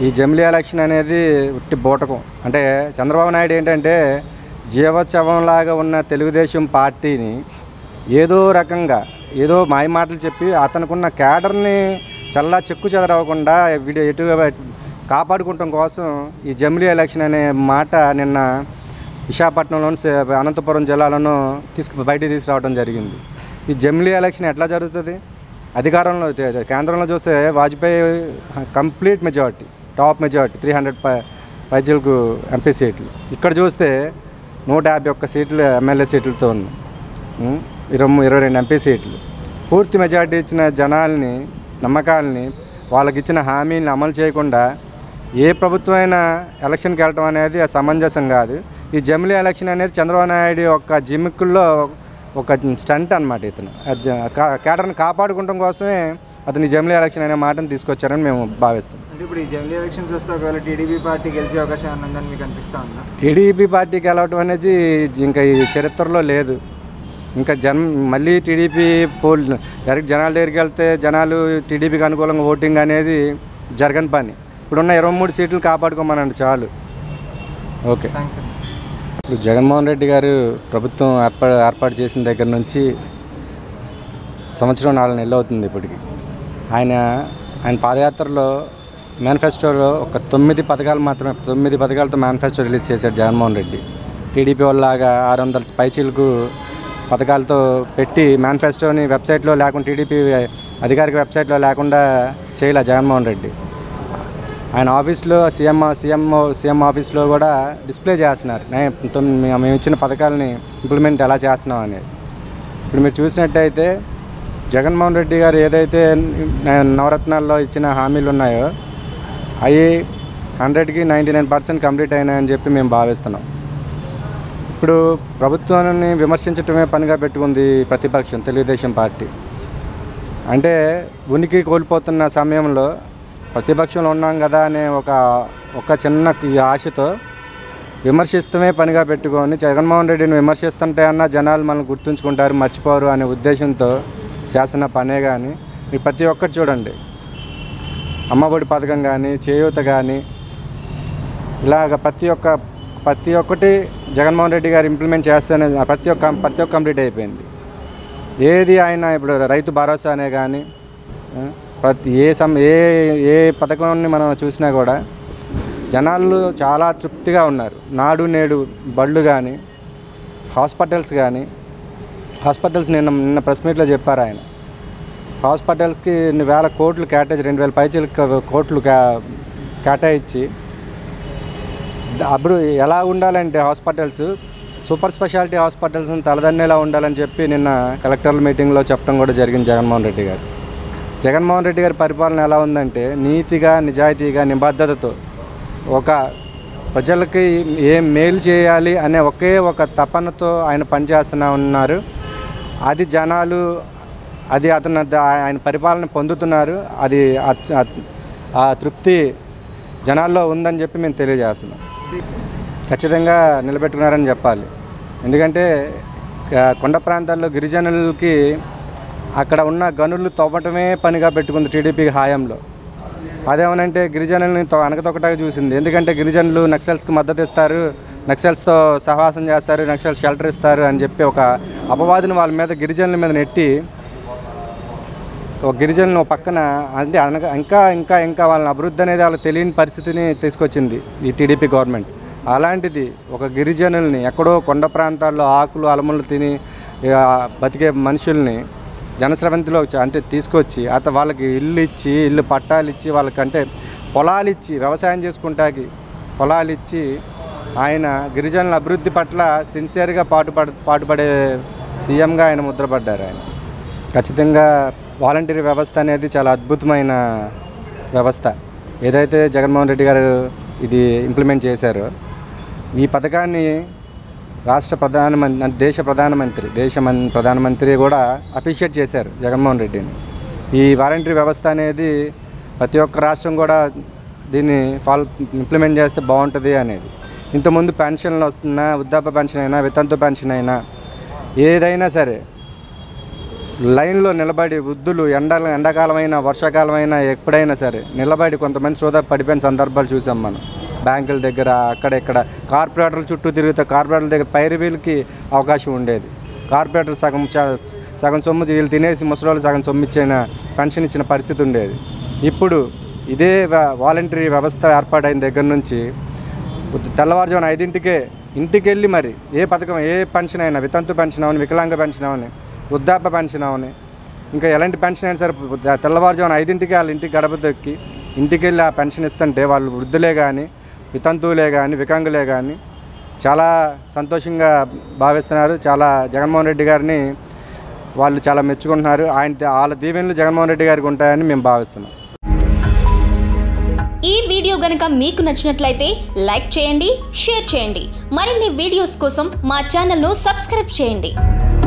ఈ జమిలీ ఎలక్షన్ అనేది ఉట్టి బూటకం అంటే చంద్రబాబు నాయుడు ఏంటంటే జీవోత్సవంలాగా ఉన్న తెలుగుదేశం పార్టీని ఏదో రకంగా ఏదో మాయ మాటలు చెప్పి అతనుకున్న క్యాడర్ని చల్లా చెక్కు చెదరవ్వకుండా వీడియో ఎటు కాపాడుకోవటం కోసం ఈ జమిలీ ఎలక్షన్ అనే మాట నిన్న విశాఖపట్నంలోని సే- అనంతపురం జిల్లాలోనూ తీసుకు బయటికి తీసుకురావడం జరిగింది ఈ జమిలీ ఎలక్షన్ ఎట్లా జరుగుతుంది అధికారంలో తే- కేంద్రంలో చూస్తే Vajpayee complete majority top majority three hundred పై పైచీలకు ఎంపీ సీట్లు ఇక్కడ చూస్తే నూట యాభై ఒక్క సీట్లు ఎమ్మెల్యే సీట్లతో ఉన్నాయి ఉం? ఇరవై ఇరవై రెండు ఎంపీ సీట్లు పూర్తి మెజారిటీ ఇచ్చిన జనాల్ని నమ్మకాలని వాళ్ళకి ఇచ్చిన హామీని అమలు చేయకుండా ఏ ప్రభుత్వం అయినా ఎలక్షన్కి వెళ్ళటం అనేది అది సమంజసం కాదు ఈ జమిలీ ఎలక్షన్ అనేది చంద్రబాబు నాయుడు యొక్క జిమ్మిక్కుల్లో ఒక స్టంట్ అనమాట ఇతను అది జ- కా- కేడర్ని కాపాడుకోవడం కోసమే అతని జమిలీ ఎలక్షన్ అనే మాటను తీసుకొచ్చారని మేము భావిస్తాం అంటే ఇప్పుడు ఈ జమిలీ ఎలక్షన్స్ వస్తే ఒకవేళ టీడీపీ పార్టీ గెలిచే అవకాశం ఏమన్నా ఉందని మీకు అనిపిస్తా ఉందా టీడీపీ పార్టీకి వెళ్ళటం అనేది ఇంకా ఈ చరిత్రలో లేదు ఇంకా జన్ మళ్ళీ టీడీపీ పోల్ డైరెక్ట్ జనాల దగ్గరికి వెళ్తే జనాలు టీడీపీకి అనుకూలంగా ఓటింగ్ అనేది జరగని పని ఇప్పుడున్న ఇరవై మూడు సీట్లు కాపాడుకోమనండి చాలు ఓకే థ్యాంక్స్ అండి ఇప్పుడు జగన్మోహన్ రెడ్డి గారు ప్రభుత్వం ఏర్పాటు ఏర్పాటు చేసిన దగ్గర నుంచి సంవత్సరం నాలుగు నెలలు అవుతుంది ఇప్పటికి ఆయన ఆయన పాదయాత్రలో మేనిఫెస్టోలో ఒక తొమ్మిది పథకాలు మాత్రమే తొమ్మిది పథకాలతో మేనిఫెస్టో రిలీజ్ చేశాడు జగన్మోహన్ రెడ్డి టీడీపీ వాళ్ళలాగా ఆరు వందల పైచీలకు పథకాలతో పెట్టి మేనిఫెస్టోని వెబ్సైట్లో లేకుండా టీడీపీ అధికారిక వెబ్సైట్లో లేకుండా చేయలే జగన్మోహన్ రెడ్డి ఆయన ఆఫీస్లో సీఎం సీఎం సీఎం ఆఫీస్లో కూడా డిస్ప్లే చేస్తున్నారు నే- తొమ్- మేము మేము ఇచ్చిన పథకాలని ఇంప్లిమెంట్ ఎలా చేస్తున్నాం అనేది ఇప్పుడు మీరు చూసినట్టయితే జగన్మోహన్ రెడ్డి గారు ఏదైతే న- నవరత్నాల్లో ఇచ్చిన హామీలు ఉన్నాయో అవి హండ్రెడ్కి నైంటీ నైన్ పర్సెంట్ కంప్లీట్ అయినాయని చెప్పి మేము భావిస్తున్నాం ఇప్పుడు ప్రభుత్వాన్ని విమర్శించటమే పనిగా పెట్టుకుంది ప్రతిపక్షం తెలుగుదేశం పార్టీ అంటే ఉనికి కోల్పోతున్న సమయంలో ప్రతిపక్షంలో ఉన్నాం కదా అనే ఒక ఒక చిన్న ఈ ఆశతో విమర్శిస్తమే పనిగా పెట్టుకొని జగన్మోహన్ రెడ్డిని విమర్శిస్తుంటే అన్న జనాలు మనల్ని గుర్తుంచుకుంటారు మర్చిపోరు అనే ఉద్దేశంతో చేస్తున్న పనే కానీ మీరు ప్రతి ఒక్కటి చూడండి అమ్మఒడి పథకం కానీ చేయూత కానీ ఇలాగ ప్రతి ఒక్క ప్రతి ఒక్కటి జగన్మోహన్ రెడ్డి గారు ఇంప్లిమెంట్ చేస్తేనే ప్రతి ఒక్క ప్రతి ఒక్క కంప్లీట్ అయిపోయింది ఏది ఆయన ఇప్పుడు రైతు భరోసా అనే కానీ ఆ, ప్రతి ఏ సమ్ ఏ ఏ పథకాన్ని మనం చూసినా కూడా జనాలు చాలా తృప్తిగా ఉన్నారు నాడు నేడు బళ్ళు కానీ హాస్పిటల్స్ కానీ హాస్పిటల్స్ నిన్న నిన్న ప్రెస్ మీట్లో చెప్పారు ఆయన హాస్పిటల్స్కి ఇన్ని వేల కోట్లు కేటాయించి రెండు వేల పైచీలు కోట్లు కా కేటాయించి ద- అప్పుడు ఎలా ఉండాలంటే హాస్పిటల్స్ సూపర్ స్పెషాలిటీ హాస్పిటల్స్ తలదన్నేలా ఉండాలని చెప్పి నిన్న కలెక్టర్ల మీటింగ్లో చెప్పడం కూడా జరిగింది జగన్మోహన్ రెడ్డి గారు జగన్మోహన్ రెడ్డి గారి పరిపాలన ఎలా ఉందంటే నీతిగా నిజాయితీగా నిబద్ధతతో ఒక ప్రజలకి ఏం మేలు చేయాలి అనే ఒకే ఒక తపనతో ఆయన పనిచేస్తున్నా ఉన్నారు అది జనాలు అది అతను ద- ఆయన పరిపాలన పొందుతున్నారు అది అత్- అత్- ఆ తృప్తి జనాల్లో ఉందని చెప్పి మేము తెలియజేస్తున్నాం ఖచ్చితంగా నిలబెట్టుకున్నారని చెప్పాలి ఎందుకంటే ఆ, కొండ ప్రాంతాల్లో గిరిజనులకి అక్కడ ఉన్న గనులు తవ్వటమే పనిగా పెట్టుకుంది టీడీపీ హాయంలో అదేమనంటే గిరిజనుల్ని తొ- అనకతొక్కటాగా చూసింది ఎందుకంటే గిరిజనులు నక్సల్స్కి మద్దతు ఇస్తారు నక్సల్స్తో సహవాసం చేస్తారు నక్సల్ షెల్టర్ ఇస్తారు అని చెప్పి ఒక అపవాదిని వాళ్ళ మీద గిరిజనుల మీద నెట్టి ఒక గిరిజనులు ఒక పక్కన అంటే అనగా ఇంకా ఇంకా ఇంకా వాళ్ళని అభివృద్ధి అనేది వాళ్ళకి తెలియని పరిస్థితిని తీసుకొచ్చింది ఈ టీడీపీ గవర్నమెంట్ అలాంటిది ఒక గిరిజనుల్ని ఎక్కడో కొండ ప్రాంతాల్లో ఆకులు అలములు తిని ఇక బతికే మనుషుల్ని జనస్రవంతిలో వచ్చి- అంటే తీసుకొచ్చి అత వాళ్ళకి ఇల్లు ఇచ్చి ఇల్లు పట్టాలు ఇచ్చి వాళ్ళకంటే పొలాలు ఇచ్చి వ్యవసాయం చేసుకుంటాకి పొలాలు ఇచ్చి ఆయన గిరిజనుల అభివృద్ధి పట్ల సిన్సియర్గా పాటుపడ పాటుపడే సీఎంగా ఆయన ముద్రపడ్డారు ఆయన ఖచ్చితంగా వాలంటీర్ వ్యవస్థ అనేది చాలా అద్భుతమైన వ్యవస్థ ఏదైతే జగన్మోహన్ రెడ్డి గారు ఇది ఇంప్లిమెంట్ చేశారో ఈ పథకాన్ని రాష్ట్ర ప్రధానమంత్రి దేశ ప్రధానమంత్రి దేశ మన్ ప్రధానమంత్రి కూడా అప్రిషియేట్ చేశారు జగన్మోహన్ రెడ్డిని ఈ వాలంటీర్ వ్యవస్థ అనేది ప్రతి ఒక్క రాష్ట్రం కూడా దీన్ని ఫాలో ఇంప్లిమెంట్ చేస్తే బాగుంటుంది అనేది ఇంతకుముందు పెన్షన్లు వస్తున్నా వృద్ధాప్య పెన్షన్ అయినా వితంతు పెన్షన్ అయినా ఏదైనా సరే లైన్లో నిలబడి వృద్ధులు ఎండ ఎండాకాలమైనా వర్షాకాలమైనా ఎప్పుడైనా సరే నిలబడి కొంతమంది సోదా పడిపోయిన సందర్భాలు చూసాం మనం బ్యాంకుల దగ్గర అక్కడ ఇక్కడ కార్పొరేటర్ల చుట్టూ తిరిగితే కార్పొరేటర్ల దగ్గర పైరవీలకి అవకాశం ఉండేది కార్పొరేటర్ సగం చ- సగం సొమ్ము వీళ్ళు తినేసి ముసలి సగం సొమ్ము ఇచ్చిన పెన్షన్ ఇచ్చిన పరిస్థితి ఉండేది ఇప్పుడు ఇదే వా- వాలంటరీ వ్యవస్థ ఏర్పాటైన దగ్గర నుంచి ఉద్- తెల్లవారుజామున ఐదింటికే ఇంటికి వెళ్ళి మరి ఏ పథకం ఏ పెన్షన్ అయినా వితంతు పెన్షన్ అవని వికలాంగ పెన్షన్ అవని వృద్ధాప్య పెన్షన్ అవని ఇంకా ఎలాంటి పెన్షన్ అయినా సరే ఉద్- తెల్లవారుజామున ఐదింటికి వాళ్ళ ఇంటికి గడప దొక్కి ఇంటికి వెళ్ళి ఆ పెన్షన్ ఇస్తుంటే వాళ్ళు వృద్ధులే కానీ వితంతువులే కానీ వికలాంగులే కానీ చాలా సంతోషంగా భావిస్తున్నారు చాలా జగన్మోహన్ రెడ్డి గారిని వాళ్ళు చాలా మెచ్చుకుంటున్నారు ఆయన వాళ్ళ దీవెనలు జగన్మోహన్ రెడ్డి గారికి ఉంటాయని మేము భావిస్తున్నాం ఈ వీడియో గనక మీకు నచ్చినట్లయితే లైక్ చేయండి షేర్ చేయండి మరిన్ని వీడియోస్ కోసం మా ఛానల్ను సబ్స్క్రైబ్ చేయండి